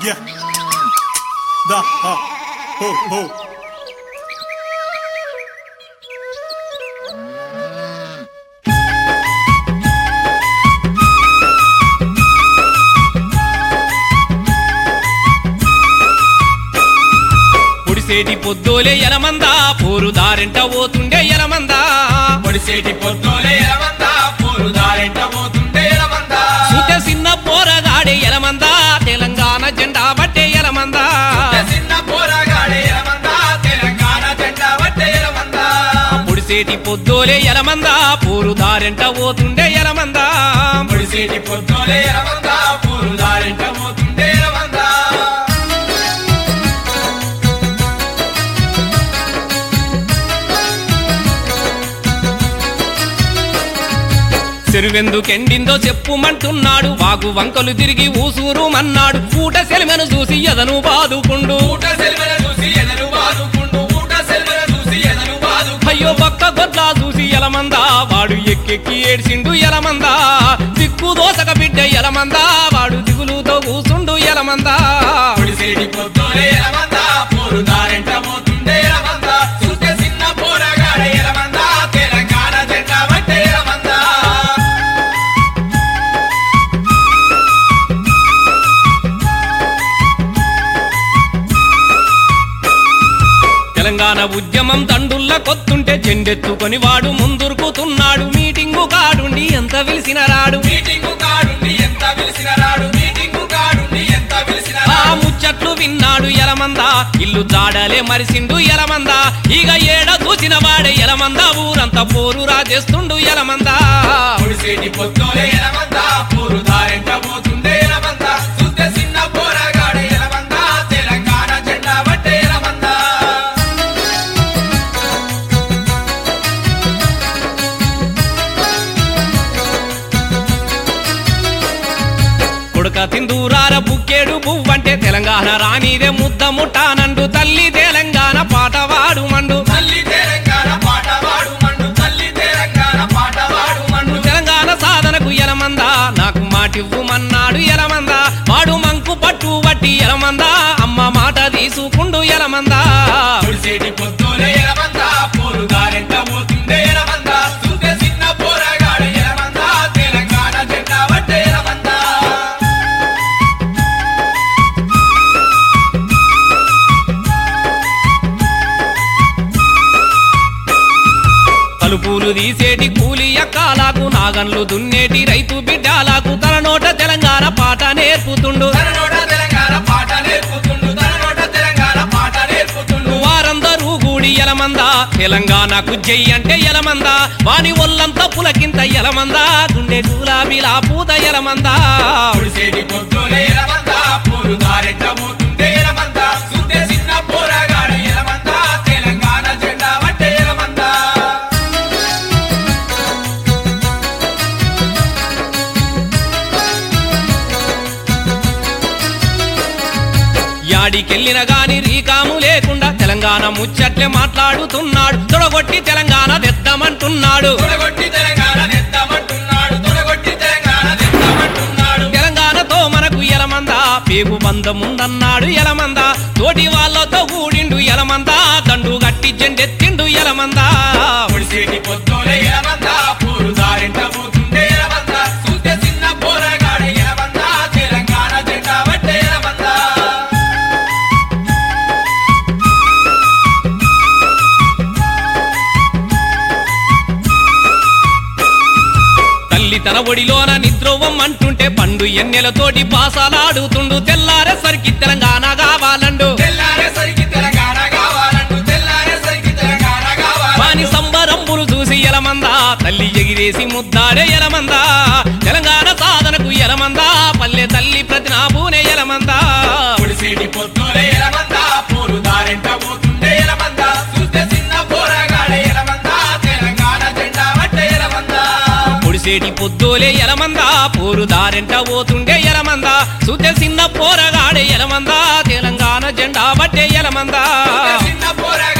Yeah. Da ha ho ho. పొడిసేటి పొద్దోలే ఎలమందా పోరు దారెంట పోతుండే ఎలమందా పొడిసేటి పొద్దులే ఎలమందా పోరు దారెంట పోతుండే ఎలమందా సుత సిన్న పోరగాడే ఎలమందా తెలంగాణ జెండా బట్టే ఎలమందా చిన్న పోరగాడే ఎలమందా తెలంగాణ జెండా పట్టే ఎలమందా పొడిసేటి పొద్దోలే ఎలమందా పోరు దారెంట పోతుండే ఎలమందా పొడిసేటి పొద్దులే ఎలమందా పోరు దారెంట పోతుండే ఎలమందా చెరువెందుకెండిందో చెప్పుమంటున్నాడు వాగు వంకలు తిరిగి ఊసూరు మన్నాడు పూట సెలిమెను చూసి ఎదను బాదుకుండు ఊట సెల్వెల చూసి ఎదరు బాదుకుంటూ ఊట సెల్వెల చూసి ఎదరు బాదు అయ్యో పక్క గొడ్లా చూసి ఎలమందా వాడు ఎక్కెక్కి ఏడ్చిండు ఎలమందా దిక్కు దోసక బిడ్డ ఎలమందా వాడు దిగులుతో కూసుండు ఎలమందా పొడిసేటి పొద్దులే ఎలమందా పోరు దారెంట పోతుండే ఎలమందా చూస్తే చిన్న పోరగాడే ఎలమందా తెలంగాణ జెండా పట్టే ఎలమందా తెలంగాణ ఉద్యమం దండుల్ల కొత్తుంటే జెండెత్తుకొని వాడు ముందురుకుతున్నాడు మీటింగు కాడుండి ఎంత పిలిచిన రాడు మీటింగు కాడుండి ఎంత పిలిచిన రాడు మీటింగు కాడుండి ఎంత పిలిచిన ఆ రాడు ముచ్చట్లు విన్నాడు ఎలమందా ఇల్లు జాడలే మరిసిండు ఎలమందా ఇక ఏడ చూసిన వాడే ఎలమందా ఊరంతా పోరు రాజేస్తుండు ఎలమందా పొడిసేటి పొద్దులే ఎలమందా పోరు దారెంట పోతుండే ఎలమందా చూస్తే చిన్న పోరగాడే ఎలమందా తెలంగాణ జెండా పట్టే ఎలమందా కొడుక తిందూరార బుక్కేడు పువ్వంటే తెలంగాణ రానిదే ముద్ద ముట్టానండు తల్లి తెలంగాణ పాట వాడు మండు తల్లి తెలంగాణ పాట వాడు మండు తల్లి తెలంగాణ పాట వాడు మండు తెలంగాణ సాధనకు ఎలమందా నాకు మాటివ్వుమన్నాడు ఎలమందా వాడు మంకు పట్టు వట్టి ఎలమందా అమ్మ మాట తీసుకుండు ఎలమందా పొడిసేటి పొద్దులే ఎలమందా పోరు దారెంట పోతుండే ఎలమందా చూస్తే చిన్న పోరగాడే ఎలమందా తెలంగాణ జెండా పట్టే ఎలమందా కలుపులు తీసేటి కూలి ఎక్కాలకు నాగన్లు దున్నేటి రైతు బిడ్డాలకు తన నోట తెలంగాణ పాట నేర్పుతుండు తన నోట తెలంగాణ పాట నేర్పుతుండు తన నోట తెలంగాణ పాట నేర్పుతుండు వారందరూ గూడి ఎలమందా తెలంగాణకు జై అంటే ఎలమందా వాని ఒళ్ళంతా పులకింత ఎలమందా గుండె గులాబీలా పూత ఎలమందా పొడిసేటి పొద్దులే ఎలమందా పోరు దారెంట పోతుండే ఎలమందా చూస్తే చిన్న పోరగాడే ఎలమందా తెలంగాణ జెండా పట్టే ఎలమందా యాడికెళ్ళిన గాని రీకాము లేకుండా తెలంగాణ ముచ్చట్లే మాట్లాడుతున్నాడు తొడగొట్టి తెలంగాణ తెద్దామంటున్నాడు తొడగొట్టి తెలంగాణ నెత్తమంటున్నాడు తొడగొట్టి తెలంగాణ నెత్తమంటున్నాడు తెలంగాణతో మనకు ఎలమందా పేగు బంధం ఉందన్నాడు ఎలమందా తోటి వాళ్ళతో కూడిండు ఎలమందా దండు గట్టి జెండెత్తిండు ఎలమందా పొడిసేటి పొద్దులే ఎలమందా పోరు దారెంట పోతుండే ఎలమందా చూస్తే చిన్న పోరగాడే ఎలమందా తెలంగాణ జెండా పట్టే ఎలమందా తల్లి తన ఒడిలోన నిద్రోవం అంటుంటే పండు ఎన్నెలతోటి పాసాలాడుతుండు తెల్లారేసరికి తెలంగాణ కావాలండు తెల్లారేసరికి తెలంగాణ కావాలంటూ తెల్లారేసరికి తెలంగాణ కావాలి వాని సంబరంబులు చూసి ఎలమందా తల్లి ఎగిరేసి ముద్దాడే ఎలమందా తెలంగాణ సాధనకు ఎలమందా పల్లె తల్లి ప్రతినాభూనే ఎలమందా పొడిసేటి పొద్దులే ఎలమందా పోరు దారెంట పోతుండే ఎలమందా చూస్తే చిన్న పోరగాడే ఎలమందా తెలంగాణ జెండా పట్టే ఎలమందా పొడిసేటి పొద్దోలే ఎలమందా పోరు దారెంట పోతుండే ఎలమందా సుతే చిన్న పోరగాడే ఎలమందా తెలంగాణ జెండా బట్టే ఎలమందా చిన్న పోరగాడే